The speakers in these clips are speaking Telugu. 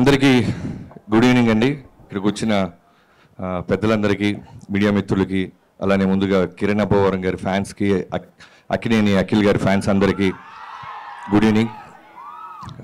అందరికీ గుడ్ ఈవినింగ్ అండి ఇక్కడికి వచ్చిన ఆ, పెద్దలందరికీ మీడియా మిత్రులకి అలానే ముందుగా కిరణ్ అబ్బవరం గారి ఫ్యాన్స్కి అక్- అక్కినేని అఖిల్ గారి ఫ్యాన్స్ అందరికీ గుడ్ ఈవినింగ్ ఆ,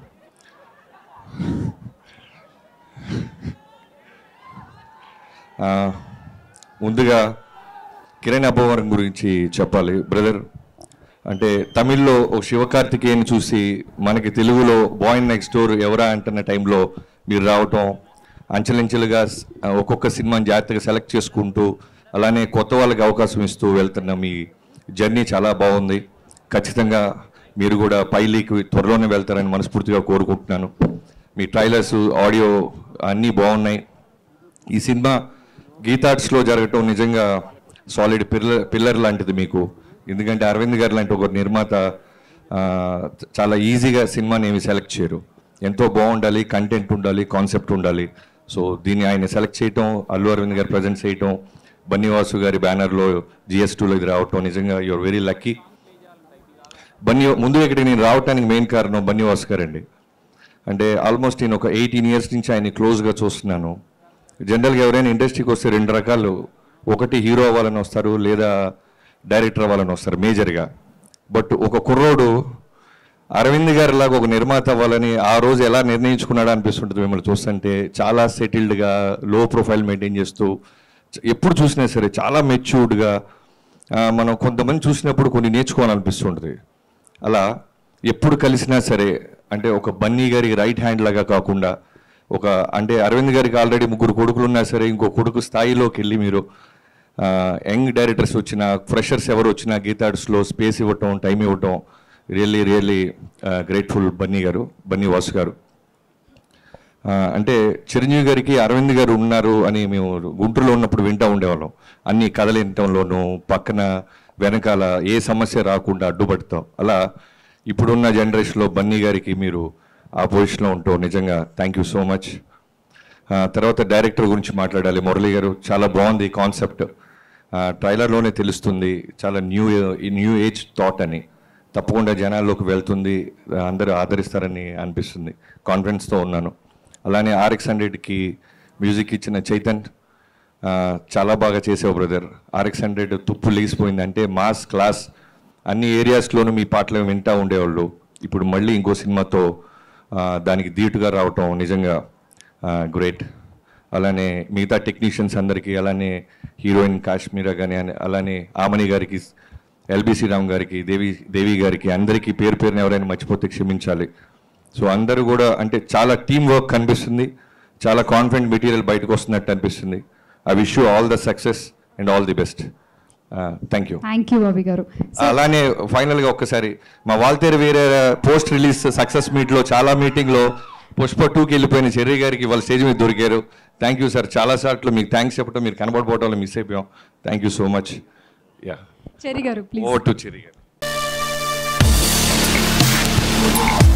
ఆ, ముందుగా కిరణ్ అబ్బవరం గురించి చెప్పాలి బ్రదర్ అంటే తమిళ్లో ఓ శివకార్తికేయని చూసి మనకి తెలుగులో బాయ్ నెక్స్ట్ డోర్ ఎవరా అంటున్న టైంలో మీరు రావటం అంచెలంచెలుగా స్- ఆ, ఒక్కొక్క సినిమాని జాగ్రత్తగా సెలెక్ట్ చేసుకుంటూ అలానే కొత్త వాళ్ళకి అవకాశం ఇస్తూ వెళ్తున్న మీ జర్నీ చాలా బాగుంది ఖచ్చితంగా మీరు కూడా పైలీకి త్వరలోనే వెళ్తారని మనస్ఫూర్తిగా కోరుకుంటున్నాను మీ ట్రైలర్స్ ఆడియో అన్నీ బాగున్నాయి ఈ సినిమా గీతార్ట్స్లో జరగటం నిజంగా సాలిడ్ పిల్లర్ పిల్లర్ లాంటిది మీకు ఎందుకంటే అరవింద్ గారు లాంటి ఒక నిర్మాత ఆ, చాలా ఈజీగా సినిమాని ఏమి సెలెక్ట్ చేయరు ఎంతో బాగుండాలి కంటెంట్ ఉండాలి కాన్సెప్ట్ ఉండాలి సో దీన్ని ఆయన సెలెక్ట్ చేయటం అల్లు అరవింద్ గారు ప్రజెంట్ చేయటం బన్నీవాసు గారి బ్యానర్లో జిఎస్ టూలో ఇది రావటం నిజంగా యువర్ వెరీ లక్కీ బన్నీ ముందు ఇక్కడికి నేను రావటానికి మెయిన్ కారణం బన్నీవాసు గారండి అంటే ఆల్మోస్ట్ నేను ఒక ఎయిటీన్ ఇయర్స్ నుంచి ఆయన్ని క్లోజ్గా చూస్తున్నాను జనరల్గా ఎవరైనా ఇండస్ట్రీకి వస్తే రెండు రకాలు ఒకటి హీరో అవ్వాలని వస్తారు లేదా డైరెక్టర్ అవ్వాలని వస్తారు మేజర్గా బట్ ఒక కుర్రోడు అరవింద్ గారి లాగా ఒక నిర్మాత అవ్వాలని ఆ రోజు ఎలా నిర్ణయించుకున్నాడా అనిపిస్తుంటుంది మిమ్మల్ని చూస్తుంటే చాలా సెటిల్డ్గా లో ప్రొఫైల్ మెయింటైన్ చేస్తూ చ- ఎప్పుడు చూసినా సరే చాలా మెచ్యూర్డ్గా మనం కొంతమంది చూసినప్పుడు కొన్ని నేర్చుకోవాలనిపిస్తుంటుంది అలా ఎప్పుడు కలిసినా సరే అంటే ఒక బన్నీ గారికి రైట్ హ్యాండ్ లాగా కాకుండా ఒక అంటే అరవింద్ గారికి ఆల్రెడీ ముగ్గురు కొడుకులు ఉన్నా సరే ఇంకో కొడుకు స్థాయిలోకి వెళ్ళి మీరు యంగ్ డైరెక్టర్స్ వచ్చిన ఫ్రెషర్స్ ఎవరు వచ్చినా గీతాడ్స్లో స్పేస్ ఇవ్వటం టైం ఇవ్వటం really really grateful Bunny garu Bunny Vasu గారు ఆ, అంటే చిరంజీవి గారికి అరవింద్ గారు ఉన్నారు అని మేము గుంటూరులో ఉన్నప్పుడు వింటూ ఉండేవాళ్ళం అన్ని కథలు వినటంలోనూ పక్కన వెనకాల ఏ సమస్య రాకుండా అడ్డుపడతాం అలా ఇప్పుడున్న జనరేషన్లో బన్నీ గారికి మీరు ఆ పొజిషన్లో ఉంటాం నిజంగా థ్యాంక్ యూ సో మచ్ తర్వాత డైరెక్టర్ గురించి మాట్లాడాలి మురళి గారు చాలా బాగుంది కాన్సెప్ట్ ట్రైలర్లోనే తెలుస్తుంది చాలా న్యూ న్యూ ఏజ్ థాట్ అని తప్పకుండా జనాల్లోకి వెళ్తుంది అందరూ ఆదరిస్తారని అనిపిస్తుంది కాన్ఫిడెన్స్తో ఉన్నాను అలానే ఆర్ఎక్స్ హండ్రెడ్కి మ్యూజిక్ ఇచ్చిన చైతన్ ఆ, చాలా బాగా చేసావు బ్రదర్ ఆర్ఎక్స్ హండ్రెడ్ తుప్పు లేసిపోయింది అంటే మాస్ క్లాస్ అన్ని ఏరియాస్లోనూ మీ పాటలు వింటూ ఉండేవాళ్ళు ఇప్పుడు మళ్ళీ ఇంకో సినిమాతో ఆ, దానికి ధీటుగా రావటం నిజంగా గ్రేట్ అలానే మిగతా టెక్నీషియన్స్ అందరికీ అలానే హీరోయిన్ కాశ్మీరా కానీ అలానే ఆమని గారికి ఎల్బిసి రామ్ గారికి దేవి దేవి గారికి అందరికీ పేరు పేరుని ఎవరైనా మర్చిపోతే క్షమించాలి సో అందరూ కూడా అంటే చాలా టీం వర్క్ కనిపిస్తుంది చాలా కాన్ఫిడెంట్ మెటీరియల్ బయటకు వస్తున్నట్టు అనిపిస్తుంది I wish you all the success and all the best thank you thank you Bobby garu అలానే ఫైనల్గా ఒక్కసారి మా వాల్తేరు వేరే పోస్ట్ రిలీజ్ సక్సెస్ మీట్లో చాలా మీటింగ్లో పుష్ప టూకి వెళ్ళిపోయిన చెర్రీ గారికి వాళ్ళ స్టేజ్ మీద దొరికారు థ్యాంక్ యూ సార్ చాలా సార్లు మీకు థ్యాంక్స్ చెప్పడం మీరు కనబడిపోవడంలో మిస్ అయిపోయాం థ్యాంక్ యూ సో మచ్ యా Cherry garu please oh to cherry గారు